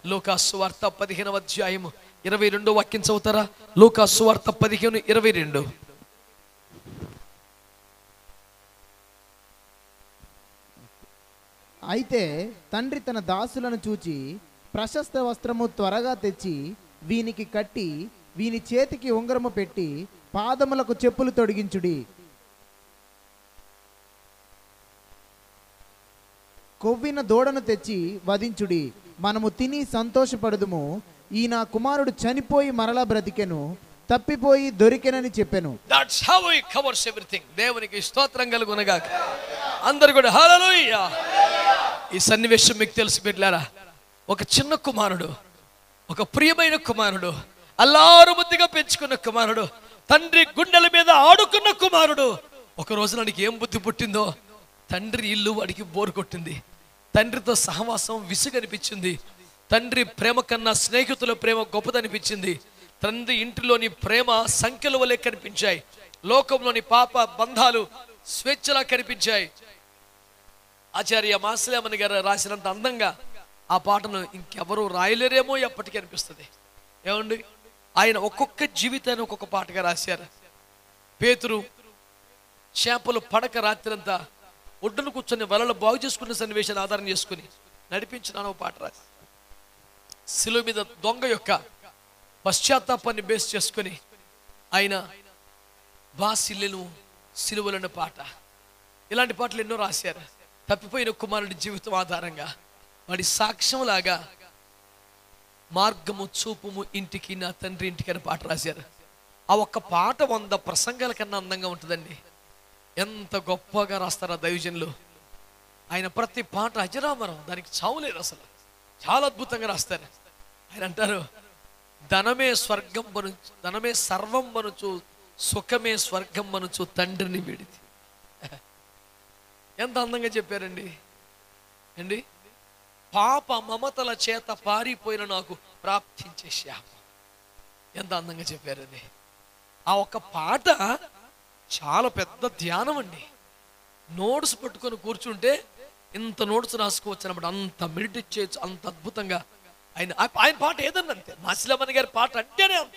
లోకాసు వార్త పదిహేనవ అధ్యాయము ఇరవై రెండో వాక్యం చదువుతారా లోకాసు వార్త పదిహేను ఇరవై రెండు అయితే తండ్రి తన దాసులను చూచి ప్రశస్త వస్త్రము త్వరగా తెచ్చి వీనికి కట్టి వీని చేతికి ఉంగరము పెట్టి పాదములకు చెప్పులు తొడిగించుడి కొవ్విన దూడను తెచ్చి వధించుడి మనము తిని సంతోషపడదుము ఈ నా కుమారుడు చనిపోయి మరలా బ్రతికెను తప్పిపోయి దొరికెనని చెప్పెను that's how he covers everything దేవునికి స్తోత్రం కలుగునగాక అందరు కూడా హల్లెలూయా ఈ సన్నివేశం మీకు తెలుసు బిడ్లారా ఒక చిన్న కుమారుడు ఒక ప్రియమైన కుమారుడు అల్లారు ముద్దుగా పెంచుకున్న కుమారుడు తండ్రి గుండెల మీద ఆడుకున్న కుమారుడు ఒక రోజు నాకు ఏం బుద్ధి పుట్టిందో తండ్రి ఇల్లు వాడికి బోరు కొట్టింది తండ్రితో సహవాసం విసుగనిపించింది తండ్రి ప్రేమ కన్నా స్నేహితుల ప్రేమ గొప్పదనిపించింది తండ్రి ఇంటిలోని ప్రేమ సంఖ్యల వలె కనిపించాయి లోకంలోని పాప బంధాలు స్వేచ్ఛలా కనిపించాయి ఆచార్య మాసలేమని గారు రాసినంత అందంగా ఆ పాటను ఇంకెవరూ రాయలేరేమో ఎప్పటికీ అనిపిస్తుంది ఏమండి ఆయన ఒక్కొక్క జీవితాన్ని ఒక్కొక్క పాటగా రాశారు పేతురు చేపలు పడక రాత్రంతా ఒడ్డును కూర్చొని వలలు బాగు చేసుకున్న సన్నివేశాన్ని ఆధారం చేసుకుని నడిపించిన ఒక పాట రాసి శిలువ మీద దొంగ యొక్క పశ్చాత్తాపాన్ని బేస్ చేసుకుని ఆయన బాసిల్లెను సిలువలను పాట ఇలాంటి పాటలు ఎన్నో రాశారు తప్పిపోయిన కుమారుడి జీవితం ఆధారంగా వాడి సాక్ష్యంలాగా మార్గము చూపుము ఇంటికి నా తండ్రి ఇంటికి అని పాట రాశారు ఆ ఒక్క పాట వంద ప్రసంగాల కన్నా అందంగా ఉంటుందండి ఎంత గొప్పగా రాస్తారు ఆ దైవజనులు ఆయన ప్రతి పాట అజరామరం దానికి చావులేదు అసలు చాలా అద్భుతంగా రాస్తారు ఆయన అంటారు ధనమే స్వర్గం మనుచు ధనమే సర్వం మనుచు సుఖమే స్వర్గం మనుచు తండ్రిని విడిది ఎంత అందంగా చెప్పారండి అండి పాప మమతల చేత పారిపోయిన నాకు ప్రాప్తించే శాపం ఎంత అందంగా చెప్పారు అది ఆ ఒక్క పాట చాలా పెద్ద ధ్యానం అండి నోట్స్ పట్టుకొని కూర్చుంటే ఇంత నోట్స్ రాసుకోవచ్చు అన్నమాట అంత మెడిటేట్ చేయొచ్చు అంత అద్భుతంగా ఆయన ఆ- ఆయన పాట ఏదన్నా అంతే మాసిలమణి గారి పాట అంటేనే అంత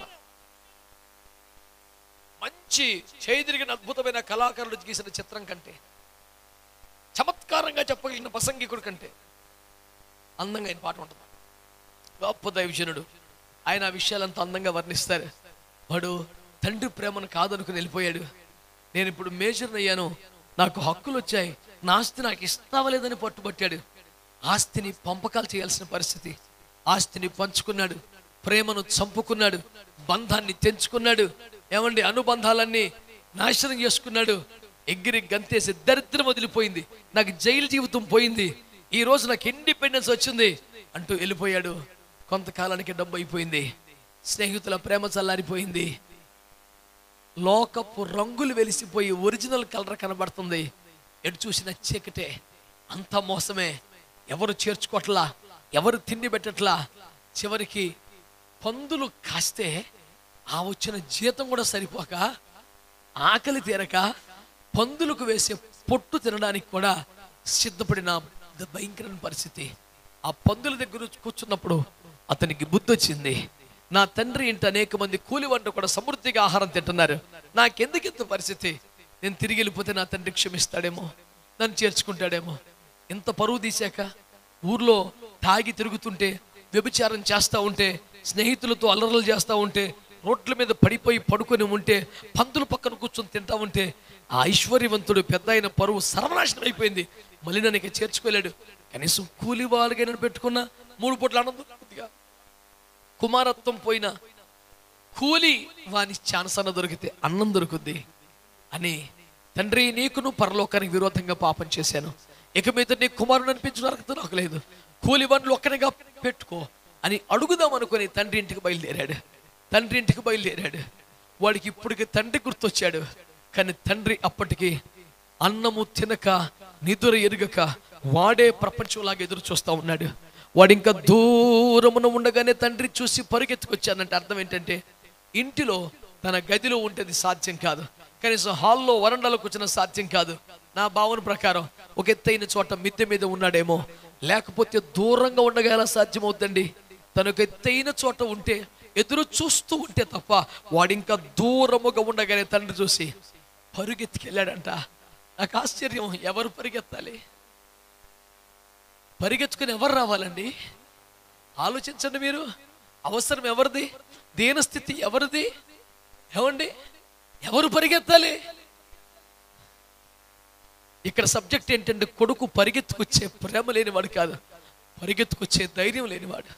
మంచి చేదిరిగిన అద్భుతమైన కళాకారుడు గీసిన చిత్రం కంటే చమత్కారంగా చెప్పగలిగిన ప్రసంగికుడు కంటే అందంగా ఆయన పాట ఉంటుంది గొప్ప దైవజనుడు ఆయన ఆ విషయాలంతా అందంగా వర్ణిస్తారు వాడు తండ్రి ప్రేమను కాదనుకుని వెళ్ళిపోయాడు నేను ఇప్పుడు మేజర్ అయ్యాను నాకు హక్కులు వచ్చాయి నా ఆస్తి నాకు ఇస్తావలేదని పట్టుబట్టాడు ఆస్తిని పంపకాలు చేయాల్సిన పరిస్థితి ఆస్తిని పంచుకున్నాడు ప్రేమను చంపుకున్నాడు బంధాన్ని తెంచుకున్నాడు ఏమండి అనుబంధాలన్నీ నాశనం చేసుకున్నాడు ఎగిరి గంతేసి దరిద్రం వదిలిపోయింది నాకు జైలు జీవితం పోయింది ఈ రోజు నాకు ఇండిపెండెన్స్ వచ్చింది అంటూ వెళ్ళిపోయాడు కొంతకాలానికి డబ్బు అయిపోయింది స్నేహితుల ప్రేమ చల్లారిపోయింది లోకపు రంగులు వెలిసిపోయి ఒరిజినల్ కలర్ కనబడుతుంది ఎటు చూసిన చీకటే అంత మోసమే ఎవరు చేర్చుకోవట్లా ఎవరు తిండి పెట్టట్లా చివరికి పందులు కాస్తే ఆ వచ్చిన జీతం కూడా సరిపోక ఆకలి తీరక పందులకు వేసే పొట్టు తినడానికి కూడా సిద్ధపడిన ద- భయంకరమైన పరిస్థితి ఆ పందుల దగ్గర కూర్చున్నప్పుడు అతనికి బుద్ధి వచ్చింది నా తండ్రి ఇంటి అనేక మంది కూలి వంట కూడా సమృద్ధిగా ఆహారం తింటున్నారు నాకెందుకు ఇంత పరిస్థితి నేను తిరిగి వెళ్ళిపోతే నా తండ్రి క్షమిస్తాడేమో నన్ను చేర్చుకుంటాడేమో ఇంత పరువు తీశాక ఊర్లో తాగి తిరుగుతుంటే వ్యభిచారం చేస్తూ ఉంటే స్నేహితులతో అల్లర్లు చేస్తూ ఉంటే రోడ్ల మీద పడిపోయి పడుకొని ఉంటే పందుల పక్కన కూర్చొని తింటా ఉంటే ఆ ఐశ్వర్యవంతుడు పెద్ద అయిన పరువు సర్వనాశనం అయిపోయింది మళ్ళీ నన్ను ఇక చేర్చుకోలేడు కనీసం కూలి వాళ్ళకైనా పెట్టుకున్న మూడు పూట్ల ఆనందం కొద్దిగా కుమారత్వం పోయిన కూలి వాని ఛాన్స్ అన్న దొరికితే అన్నం దొరుకుద్ది అని తండ్రి నీకును పరలోకానికి విరోధంగా పాపం చేశాను ఇక మీద నీ కుమారుడు అనిపించిన అర్హత నాకు లేదు కూలి బండ్లు ఒక్కనిగా పెట్టుకో అని అడుగుదాం అనుకుని తండ్రి ఇంటికి బయలుదేరాడు తండ్రి ఇంటికి బయలుదేరాడు వాడికి ఇప్పటికి తండ్రి గుర్తొచ్చాడు కానీ తండ్రి అప్పటికి అన్నము తినక నిదుర ఎరుగక వాడే ప్రపంచంలాగా ఎదురు చూస్తా ఉన్నాడు వాడు ఇంకా దూరమున ఉండగానే తండ్రి చూసి పరిగెత్తుకొచ్చానంటే అర్థం ఏంటంటే ఇంటిలో తన గదిలో ఉంటేది సాధ్యం కాదు కనీసం హాల్లో వరండాలో కూర్చున్న సాధ్యం కాదు నా భావన ప్రకారం ఒక ఎత్తైన చోట మిద్దె మీద ఉన్నాడేమో లేకపోతే దూరంగా ఉండగా ఎలా సాధ్యమవుతుందండి తనకు ఎత్తైన చోట ఉంటే ఎదురు చూస్తూ ఉంటే తప్ప వాడు ఇంకా దూరముగా ఉండగానే తండ్రి చూసి పరుగెత్తుకెళ్ళాడంట నాకు ఆశ్చర్యం ఎవరు పరిగెత్తాలి పరిగెత్తుకుని ఎవరు రావాలండి ఆలోచించండి మీరు అవసరం ఎవరిది దేని స్థితి ఎవరిది ఏమండి ఎవరు పరిగెత్తాలి ఇక్కడ సబ్జెక్ట్ ఏంటంటే కొడుకు పరిగెత్తుకొచ్చే ప్రేమ లేనివాడు కాదు పరిగెత్తుకొచ్చే ధైర్యం లేనివాడు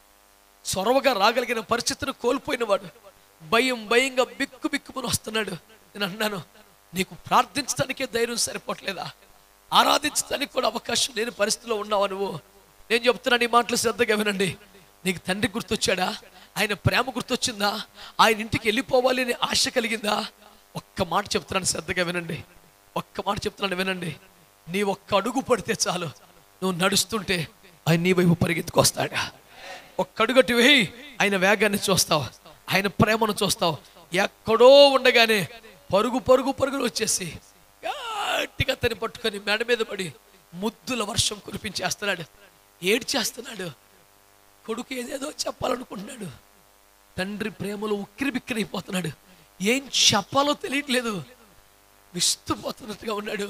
చొరవగా రాగలిగిన పరిస్థితిని కోల్పోయినవాడు భయం భయంగా బిక్కు బిక్కుమని వస్తున్నాడు నేను అన్నాను నీకు ప్రార్థించడానికే ధైర్యం సరిపోవట్లేదా ఆరాధించడానికి కూడా అవకాశం లేని పరిస్థితిలో ఉన్నావా నువ్వు నేను చెప్తున్నాను ఈ మాటలు శ్రద్ధగా వినండి నీకు తండ్రి గుర్తొచ్చాడా ఆయన ప్రేమ గుర్తొచ్చిందా ఆయన ఇంటికి వెళ్ళిపోవాలి అనే ఆశ కలిగిందా ఒక్క మాట చెప్తున్నాను శ్రద్ధగా వినండి ఒక్క మాట చెప్తున్నాను వినండి నీ ఒక్క అడుగు పడితే చాలు నువ్వు నడుస్తుంటే ఆయన నీ వైపు పరిగెత్తుకొస్తాడా ఒక్క అడుగట్టు వేయి ఆయన వేగాన్ని చూస్తావు ఆయన ప్రేమను చూస్తావు ఎక్కడో ఉండగానే పరుగు పరుగు పరుగులు వచ్చేసి గట్టిగా తని పట్టుకొని మెడ మీద పడి ముద్దుల వర్షం కురిపించేస్తున్నాడు ఏడ్చేస్తున్నాడు కొడుకు ఏదేదో చెప్పాలనుకుంటున్నాడు తండ్రి ప్రేమలో ఉక్కిరి బిక్కిరైపోతున్నాడు ఏం చెప్పాలో తెలియట్లేదు విస్తుపోతున్నట్టుగా ఉన్నాడు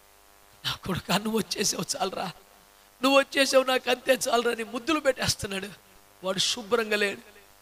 నా కొడుకు నువ్వు వచ్చేసావు చాలరా నువ్వు వచ్చేసావు నాకు అంతే చాలరా అని ముద్దులు పెట్టేస్తున్నాడు వాడు శుభ్రంగా లేడు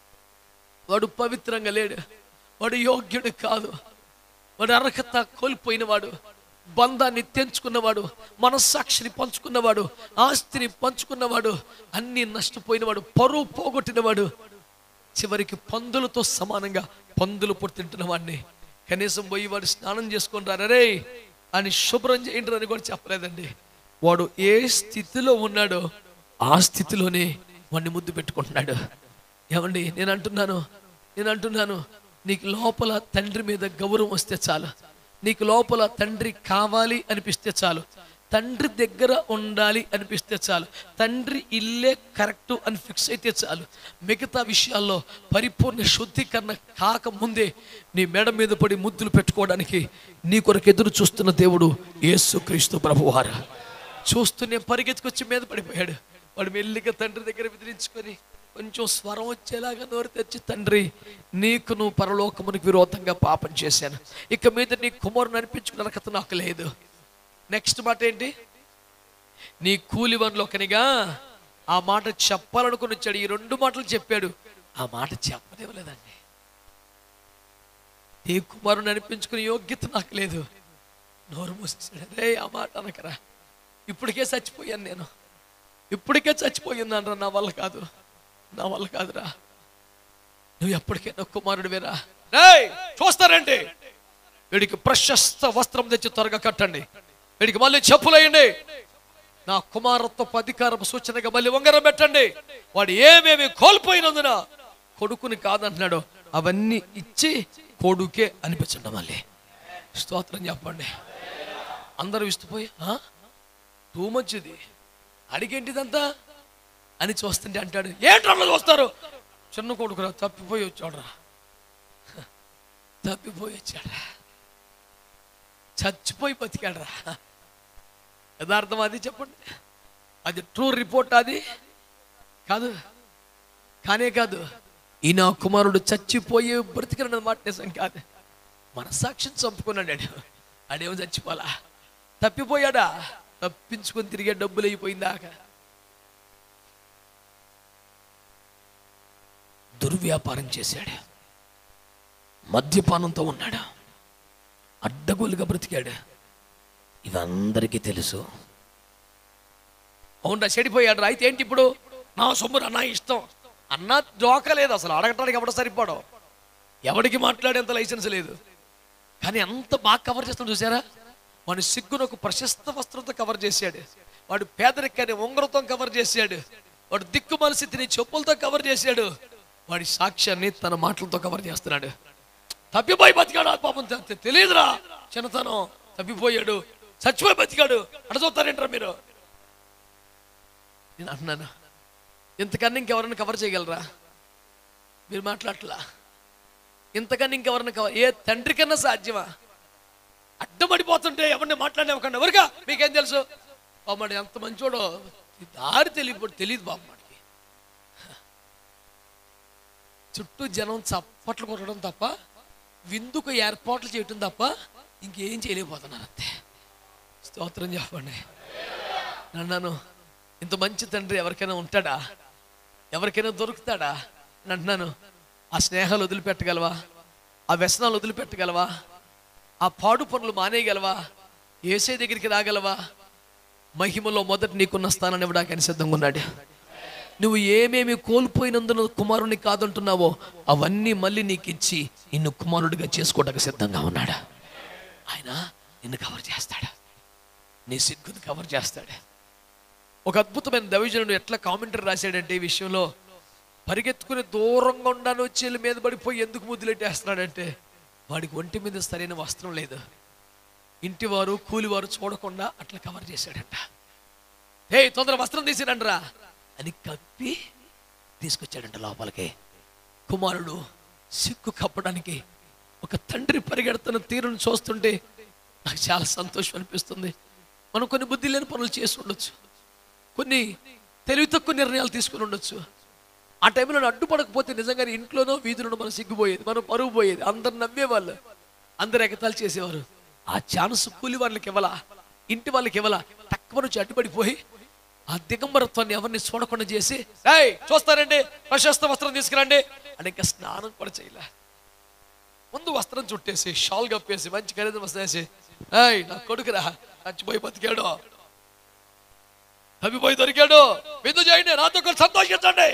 వాడు పవిత్రంగా లేడు వాడు యోగ్యుడు కాదు వాడు అర్హత కోల్పోయినవాడు బంధాన్ని తెంచుకున్నవాడు మనస్సాక్షిని పంచుకున్నవాడు ఆస్తిని పంచుకున్నవాడు అన్ని నష్టపోయినవాడు పరువు పోగొట్టినవాడు చివరికి పందులతో సమానంగా పందులు పుట్టింటున్న వాడిని కనీసం పోయి వాడు స్నానం చేసుకొని రారే అని శుభ్రం చేయండి అని కూడా చెప్పలేదండి వాడు ఏ స్థితిలో ఉన్నాడో ఆ స్థితిలోనే వాడిని ముద్దు పెట్టుకుంటున్నాడు ఏమండి నేను అంటున్నాను నేను అంటున్నాను నీకు లోపల తండ్రి మీద గౌరవం వస్తే చాలు నీకు లోపల తండ్రి కావాలి అనిపిస్తే చాలు తండ్రి దగ్గర ఉండాలి అనిపిస్తే చాలు తండ్రి ఇల్లే కరెక్ట్ అని ఫిక్స్ అయితే చాలు మిగతా విషయాల్లో పరిపూర్ణ శుద్ధీకరణ కాకముందే నీ మెడ మీద పడి ముద్దులు పెట్టుకోవడానికి నీ కొరకు ఎదురు చూస్తున్న దేవుడు యేసు క్రీస్తు ప్రభువారు చూస్తూనే పరిగెత్తుకొచ్చి మీద పడిపోయాడు వాడు మెల్లిగా తండ్రి దగ్గర బెదిరించుకొని కొంచెం స్వరం వచ్చేలాగా నోరు తెచ్చి తండ్రి నీకు నువ్వు పరలోకమునికి విరోధంగా పాపం చేశాను ఇక మీద నీ కుమారుని అనిపించుకున్న అర్హత నాకు లేదు నెక్స్ట్ మాట ఏంటి నీ కూలి ఒకనిగా ఆ మాట చెప్పాలనుకుని వచ్చాడు ఈ రెండు మాటలు చెప్పాడు ఆ మాట చెప్పనివ్వలేదండి నీ కుమారుని అనిపించుకునే యోగ్యత నాకు లేదు నోరు మూసేసాడు రే ఆ మాట అనకరా ఇప్పటికే చచ్చిపోయాను నేను ఇప్పటికే చచ్చిపోయిందనరా నా వల్ల కాదు నా వల్ల కాదురా నువ్వు ఎప్పటికైనా కుమారుడు వేరా రేయ్ చూస్తారండి వీడికి ప్రశస్త వస్త్రం తెచ్చి త్వరగా కట్టండి వీడికి మళ్ళీ చెప్పులేయండి నా కుమారత్వపు అధికారం సూచనగా మళ్ళీ ఉంగరం పెట్టండి వాడు ఏమేమి కోల్పోయినందున కొడుకుని కాదంటున్నాడు అవన్నీ ఇచ్చి కొడుకే అనిపించండి మళ్ళీ స్తోత్రం చెప్పండి అందరూ ఇస్తుపోయి టూ మంచిది అడిగేంటిదంతా అని చూస్తుంటే అంటాడు ఏంటి అట్లా చూస్తారు చిన్న కొడుకురా తప్పిపోయి వచ్చాడురా తప్పిపోయి వచ్చాడా చచ్చిపోయి బతికాడురా యథార్థం అది చెప్పండి అది ట్రూ రిపోర్ట్ అది కాదు కానే కాదు ఈ నా కుమారుడు చచ్చిపోయి బ్రతికిన మాట నిజం కాదు మన సాక్షిని చంపుకున్నాడు ఆడు. ఆడేమో చచ్చిపోలా తప్పిపోయాడా తప్పించుకొని తిరిగే డబ్బులు అయిపోయిందాక దుర్వ్యాపారం చేశాడు మద్యపానంతో ఉన్నాడు అడ్డగోలుగా బ్రతికాడు ఇవందరికీ తెలుసు అవునా చెడిపోయాడు రా. అయితే ఏంటి ఇప్పుడు నా సొమ్ము నా ఇష్టం అన్న జోకలేదు అసలు అడగటానికి ఎవడ సరిపోవడం ఎవడికి మాట్లాడేంత లైసెన్స్ లేదు కానీ అంత బాగా కవర్ చేస్తాడు చూసారా వాడి సిగ్గును ఒక ప్రశస్త వస్త్రంతో కవర్ చేశాడు వాడు పేదరికాన్ని ఉంగరంతో కవర్ చేశాడు వాడు దిక్కుమాల స్థితిని చెప్పులతో కవర్ చేశాడు వాడి సాక్ష్యాన్ని తన మాటలతో కవర్ చేస్తున్నాడు తప్పిపోయి బతికాడు ఆ పాపం తె- తెలియదురా చిన్నతనం తప్పిపోయాడు చచ్చిపోయి బతికాడు అడ చూస్తారేంట్రా మీరు నేను అంటున్నాను ఇంతకన్నా ఇంకెవరైనా కవర్ చేయగలరా మీరు మాట్లాడట్లా ఇంతకన్నా ఇంకెవరైనా కవర్ ఏ తండ్రి కన్నా సాధ్యమా అడ్డపడిపోతుంటే ఎవరిని మాట్లాడినవ్వకండి ఎవరుగా మీకేం తెలుసు బామ్మడి ఎంత మంచోడో ఈ దారి తెలియదు తెలియదు బామ్మడికి చుట్టూ జనం చప్పట్లు కొట్టడం తప్ప విందుకు ఏర్పాట్లు చేయటం తప్ప ఇంకేం చేయలేకపోతున్నారు అంతే స్తోత్రం చెప్పండి నన్ను ఇంత మంచి తండ్రి ఎవరికైనా ఉంటాడా ఎవరికైనా దొరుకుతాడా అని అంటున్నాను ఆ స్నేహాలు వదిలిపెట్టగలవా ఆ వ్యసనాలు వదిలిపెట్టగలవా ఆ పాడు పనులు మానేయగలవా ఏసే దగ్గరికి రాగలవా మహిమలో మొదట నీకున్న స్థానాన్ని ఇవ్వడానికి ఆయన సిద్ధంగా ఉన్నాడు నువ్వు ఏమేమి కోల్పోయినందున కుమారుని కాదంటున్నావో అవన్నీ మళ్ళీ నీకు ఇచ్చి నిన్ను కుమారుడిగా చేసుకోవడానికి సిద్ధంగా ఉన్నాడు ఆయన నిన్ను కవర్ చేస్తాడు నీ సిగ్గుని కవర్ చేస్తాడు ఒక అద్భుతమైన దైవజనుడు ఎట్లా కామెంటరీ రాశాడంటే ఈ విషయంలో పరిగెత్తుకుని దూరంగా ఉండాను వచ్చి వీళ్ళ మీద పడిపోయి ఎందుకు ముద్దులెట్టేస్తున్నాడంటే వాడికి ఒంటి మీద సరైన వస్త్రం లేదు ఇంటివారు కూలివారు చూడకుండా అట్లా కవర్ చేశాడంట ఏ తొందర వస్త్రం తీసిరండ్రా అని కప్పి తీసుకొచ్చాడంట లోపలికి కుమారుడు సిగ్గు కప్పడానికి ఒక తండ్రి పరిగెడుతున్న తీరును చూస్తుంటే నాకు చాలా సంతోషం అనిపిస్తుంది మనం కొన్ని బుద్ధి లేని పనులు చేసి ఉండొచ్చు కొన్ని తెలివి తక్కువ నిర్ణయాలు తీసుకుని ఉండొచ్చు ఆ టైంలో అడ్డుపడకపోతే నిజంగానే ఇంట్లోనో వీధిలోనో మనం సిగ్గుపోయేది మనం పరుగు పోయేది అందరు నవ్వేవాళ్ళు అందరు ఎగతాలు చేసేవారు ఆ ఛాన్స్ కూలి వాళ్ళకి ఇవ్వాలా ఇంటి వాళ్ళకి ఇవ్వాలా తక్కువ నుంచి అడ్డుపడిపోయి ఆ దిగంబరత్వాన్ని ఎవరిని చూడకుండా చేసి ఏయ్ చూస్తారండి ప్రశస్త వస్త్రం తీసుకురండి అని ఇంకా స్నానం కూడా చేయలే ముందు వస్త్రం చుట్టేసి షాల్ కప్పేసి మంచి ఖరీదు వస్త్రం వేసి ఏయ్ నా కొడుకురా చచ్చిపోయి బతికాడు తప్పిపోయి దొరికాడు విందు చేయండి నాతో కలిసి సంతోషించండి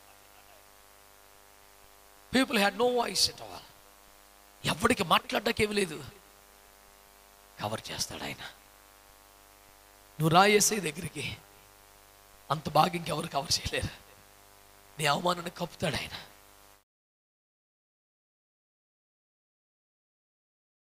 people had no voice at all ఎవరికి మాట్లాడడానికి ఏమి లేదు కవర్ చేస్తాడు ఆయన నువ్వు రాయేసే దగ్గరికి అంత బాగా ఇంకెవరు కవర్ చేయలేరు నీ అవమానాన్ని కప్పుతాడు ఆయన